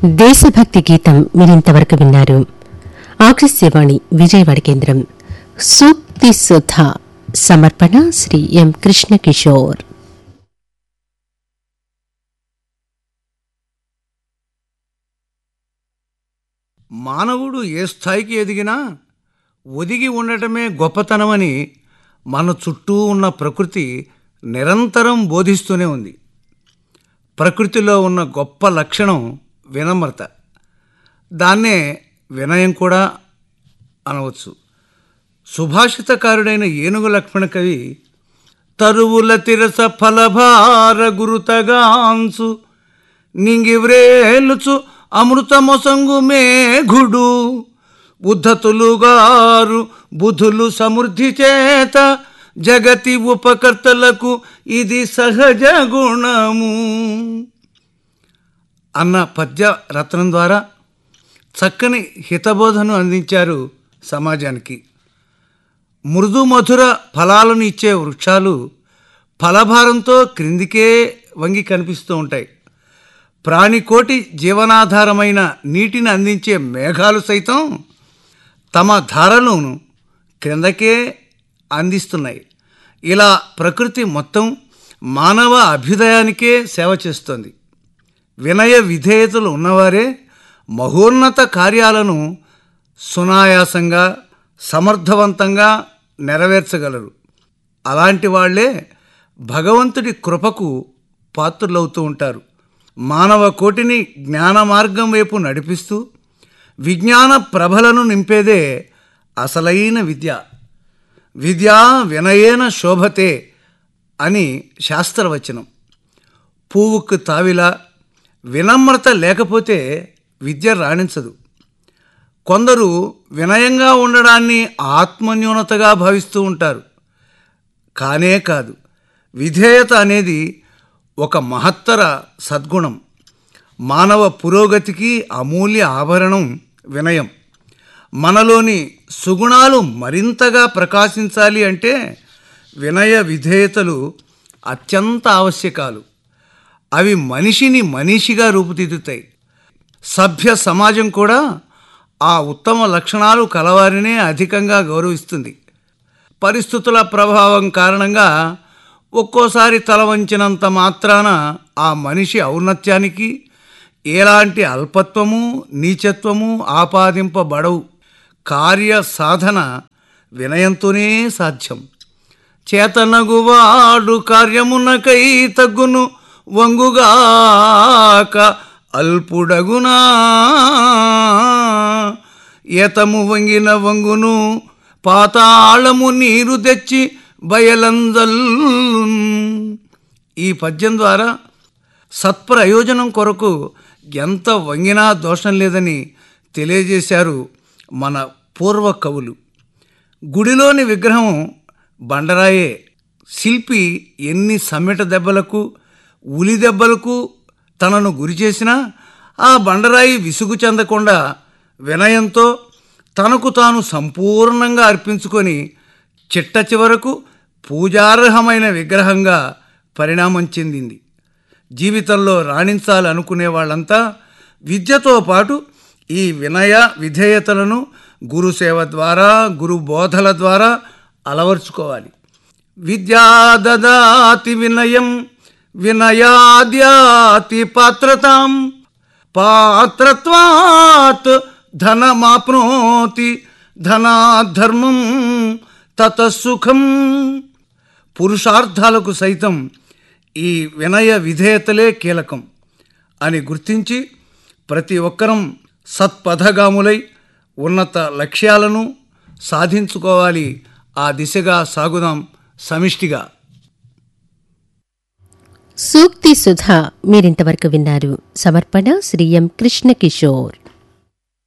దేశభక్తి గీతం మీరింతవరకు విన్నారు ఆకాశవాణి విజయవాడ కేంద్రం సూక్తి సుధ సమర్పణ శ్రీ ఎం కృష్ణ కిషోర్ మానవుడు ఏ స్థాయికి ఎదిగినా ఒదిగి ఉండటమే గొప్పతనమని మన చుట్టూ ఉన్న ప్రకృతి నిరంతరం బోధిస్తూనే ఉంది ప్రకృతిలో ఉన్న గొప్ప లక్షణం వినమ్రత దాన్నే వినయం కూడా అనవచ్చు సుభాషితకారుడైన ఏనుగు లక్ష్మణ కవి తరువుల తిరస ఫలభార గురుతగాంసు నింగివ్రేలుచు అమృతమొసంగు మేఘుడు ఉద్ధతులుగారు బుధులు సమృద్ధి చేత జగతి ఉపకర్తలకు ఇది సహజ గుణము అన్న పద్య రత్నం ద్వారా చక్కని హితబోధను అందించారు సమాజానికి మృదు మధుర ఫలాలను ఇచ్చే వృక్షాలు ఫలభారంతో క్రిందికే వంగి కనిపిస్తూ ఉంటాయి ప్రాణికోటి జీవనాధారమైన నీటిని అందించే మేఘాలు సైతం తమ ధారలను క్రిందకే అందిస్తున్నాయి ఇలా ప్రకృతి మొత్తం మానవ అభ్యుదయానికే సేవ చేస్తుంది వినయ విధేయతలు ఉన్నవారే మహోన్నత కార్యాలను సునాయాసంగా సమర్థవంతంగా నెరవేర్చగలరు అలాంటి వాళ్లే భగవంతుడి కృపకు పాత్రులవుతూ ఉంటారు మానవ కోటిని జ్ఞాన మార్గం వైపు నడిపిస్తూ విజ్ఞాన ప్రభలను నింపేదే అసలైన విద్య విద్యా వినయేన శోభతే అని శాస్త్రవచనం పువ్వుకు తావిలా వినమ్రత లేకపోతే విద్య రాణించదు కొందరు వినయంగా ఉండడాన్ని ఆత్మన్యూనతగా భావిస్తూ ఉంటారు కానే కాదు విధేయత అనేది ఒక మహత్తర సద్గుణం మానవ పురోగతికి అమూల్య ఆభరణం వినయం మనలోని సుగుణాలు మరింతగా ప్రకాశించాలి అంటే వినయ విధేయతలు అత్యంత ఆవశ్యకాలు అవి మనిషిని మనిషిగా రూపుదిద్దుతాయి సభ్య సమాజం కూడా ఆ ఉత్తమ లక్షణాలు కలవారినే అధికంగా గౌరవిస్తుంది పరిస్థితుల ప్రభావం కారణంగా ఒక్కోసారి తల వంచినంత మాత్రాన ఆ మనిషి ఔన్నత్యానికి ఎలాంటి అల్పత్వము నీచత్వము ఆపాదింపబడవు కార్య సాధన వినయంతోనే సాధ్యం చేతనగువాడు కార్యమునకై తగ్గును వంగుగాక అల్పుడగునా ఏతము వంగిన వంగును పాతాళము నీరు తెచ్చి బయలందల్ ఈ పద్యం ద్వారా సత్ప్రయోజనం కొరకు ఎంత వంగినా దోషం లేదని తెలియజేశారు మన పూర్వ కవులు గుడిలోని విగ్రహం బండరాయే శిల్పి ఎన్ని సమ్మెట దెబ్బలకు ఉలి దెబ్బలకు తనను గురి చేసినా ఆ బండరాయి విసుగు చెందకుండా వినయంతో తనకు తాను సంపూర్ణంగా అర్పించుకొని చిట్ట చివరకు పూజార్హమైన విగ్రహంగా పరిణామం చెందింది జీవితంలో రాణించాలనుకునే వాళ్ళంతా విద్యతో పాటు ఈ వినయ విధేయతలను గురుసేవ ద్వారా గురు బోధల ద్వారా అలవర్చుకోవాలి విద్యా దదాతి వినయం వినయాద్యాతి పాత్రతాం పాత్రత్వాత్ ధనమాప్నోతి ధనాధర్మం తతసుఖం పురుషార్థాలకు సైతం ఈ వినయ విధేయతలే కీలకం అని గుర్తించి ప్రతి ఒక్కరం సత్పథగాములై ఉన్నత లక్ష్యాలను సాధించుకోవాలి ఆ దిశగా సాగుదాం సమిష్టిగా సూక్తి సుధ మీరింతవరకు విన్నారు సమర్పణ శ్రీ ఎం కృష్ణ కిషోర్